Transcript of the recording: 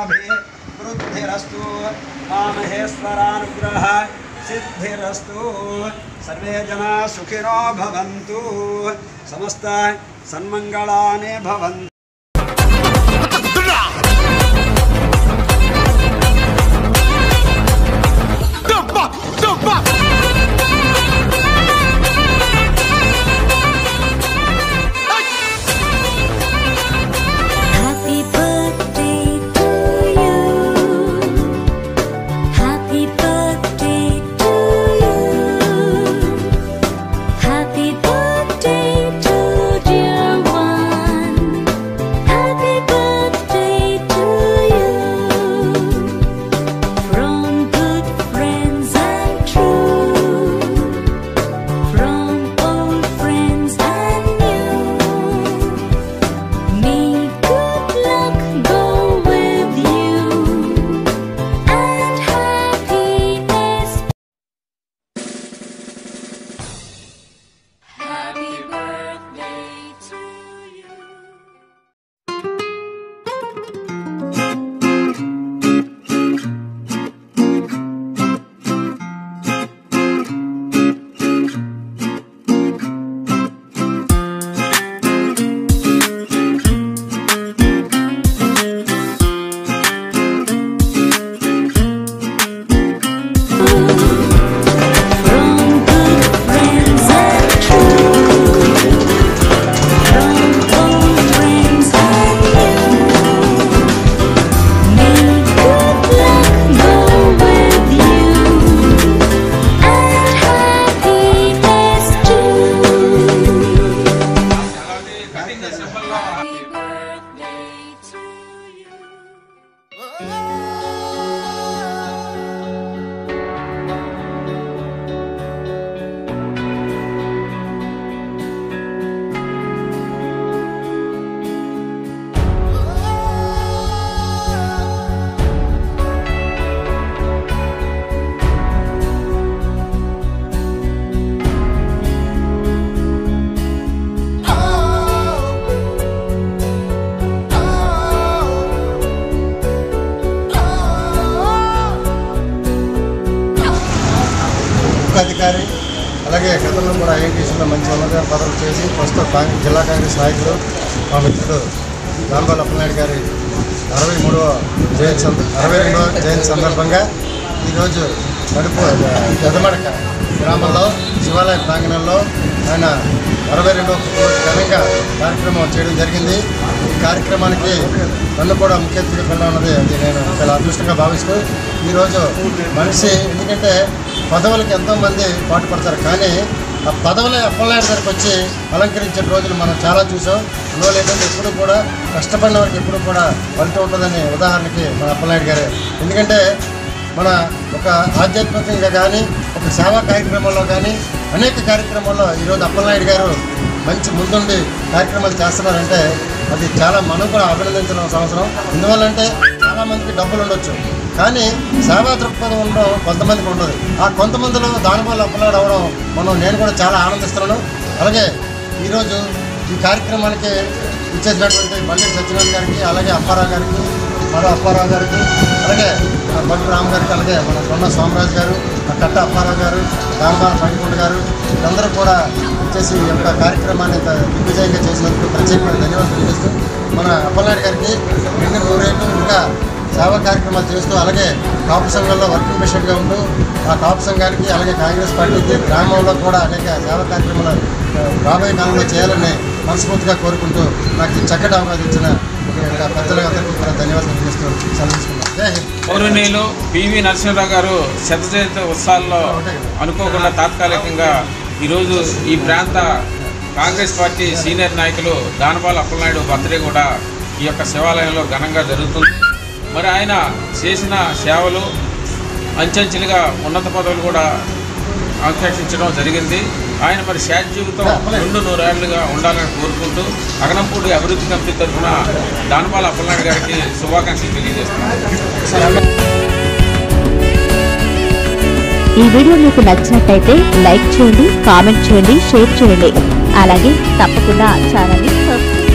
वृद्धिरस्तु मामहेश्वरानुग्रह सिद्धिरस्तु सर्वे जना सुखिनो भवन्तु समस्त सन्मङ्गलानि भवन्तु Happy birthday to you. Happy birthday to you. Happy birthday to dear one. Happy birthday to you. From good friends and true. From old friends and new. May good luck go with you and happiness. Happy birthday to you. From good friends and true. From old friends and new. May good luck go with you and happiness too. Happy birthday to you. అధికారి అలాగే గతంలో కూడా ఐఎన్టీసీలో మంచి ఉన్నత పదవులు చేసి ప్రస్తుతం కాంగ్రెస్ జిల్లా కాంగ్రెస్ నాయకులు మా మిత్రుడు రాంబాల్ అప్పలనాయుడు గారి అరవై మూడవ జయంతి సంద అరవై రెండవ జయంతి సందర్భంగా ఈరోజు కడుపు పెదమడక గ్రామంలో శివాలయ ప్రాంగణంలో ఆయన అరవై రెండవ పుట్టినరోజు ఘనంగా కార్యక్రమం చేయడం జరిగింది ఈ కార్యక్రమానికి నన్ను కూడా ముఖ్య అతిథిగా పిలవన్నది అది నేను చాలా అదృష్టంగా భావిస్తూ ఈరోజు మనిషి ఎందుకంటే పదవులకు ఎంతోమంది పాటుపడతారు కానీ ఆ పదవులే అప్పలనాయుడు దగ్గరికి వచ్చి అలంకరించే రోజులు మనం చాలా చూసాం అందువల్ల ఏంటంటే ఎప్పుడు కూడా కష్టపడిన వారికి ఎప్పుడు కూడా ఫలితం ఉంటుందని ఉదాహరణకి మన అప్పలనాయుడు గారే ఎందుకంటే మన ఒక ఆధ్యాత్మికంగా కానీ ఒక సేవా కార్యక్రమంలో కానీ అనేక కార్యక్రమాల్లో ఈరోజు అప్పలనాయుడు గారు మంచి ముందుండి కార్యక్రమాలు చేస్తున్నారంటే అది చాలా మనం కూడా అభినందించడం అవసరం ఎందువల్లంటే చాలామందికి డబ్బులు ఉండొచ్చు కానీ సేవా దృక్పథం ఉండడం కొంతమందికి ఉండదు ఆ కొంతమందిలో దానివల్ల అప్పలాడు అవడం మనం నేను కూడా చాలా ఆనందిస్తున్నాను అలాగే ఈరోజు ఈ కార్యక్రమానికి ఇచ్చేసినటువంటి బండి సత్యనారాయణ గారికి అలాగే అప్పారావు గారికి మరో అప్పారావు గారికి అలాగే మన బండి రామ్ గారికి అలాగే మన సొన్న సోమరాజు గారు ఆ కట్ట అప్పారావు గారు దానబాల పైకుంట గారు వీళ్ళందరూ కూడా వచ్చేసి ఈ యొక్క కార్యక్రమాన్ని ఇంత దిగ్విజయంగా చేసినందుకు ప్రత్యేకమైన ధన్యవాదాలు తెలియజేస్తూ మన అప్పలనాయుడు గారికి రెండు నూరేళ్ళు ఇంకా సేవా కార్యక్రమాలు చేస్తూ అలాగే కాపు సంఘంలో వర్కింగ్ ప్రెసిడెంట్గా ఉంటూ ఆ కాపు సంఘానికి అలాగే కాంగ్రెస్ పార్టీకి గ్రామంలో కూడా అనేక సేవా కార్యక్రమాలు ఆ, రాబోయే కాలంలో చేయాలని మనస్ఫూర్తిగా కోరుకుంటూ నాకు ఈ చక్కటి అవకాశం ఇచ్చిన ఈ యొక్క పెద్దలందరికీ కూడా ధన్యవాదాలు తెలియజేస్తూ సెలవిస్తున్నాను జై హింద్ పౌర్ణిలో పివి నరసింహరావు గారు శత జయంతి ఉత్సవాల్లో అనుకోకుండా తాత్కాలికంగా ఈరోజు ఈ ప్రాంత కాంగ్రెస్ పార్టీ సీనియర్ నాయకులు దానపాల అప్పలనాయుడు బర్త్డే కూడా ఈ యొక్క శివాలయంలో ఘనంగా జరుగుతుంది మరి ఆయన చేసిన సేవలు అంచెంచెలుగా ఉన్నత పదవులు కూడా ఆకాంక్షించడం జరిగింది ఆయన మరి శాట్ జీవితం రెండు నూరేళ్లుగా ఉండాలని కోరుకుంటూ అగనంపూడి అభివృద్ధి కమిటీ తరఫున దానపాల అప్పలనాయుడు గారికి శుభాకాంక్షలు తెలియజేస్తున్నాను ఈ వీడియో మీకు నచ్చినట్టయితే లైక్ చేయండి కామెంట్ చేయండి షేర్ చేయండి అలాగే తప్పకుండా ఛానల్ని సబ్స్క్రైబ్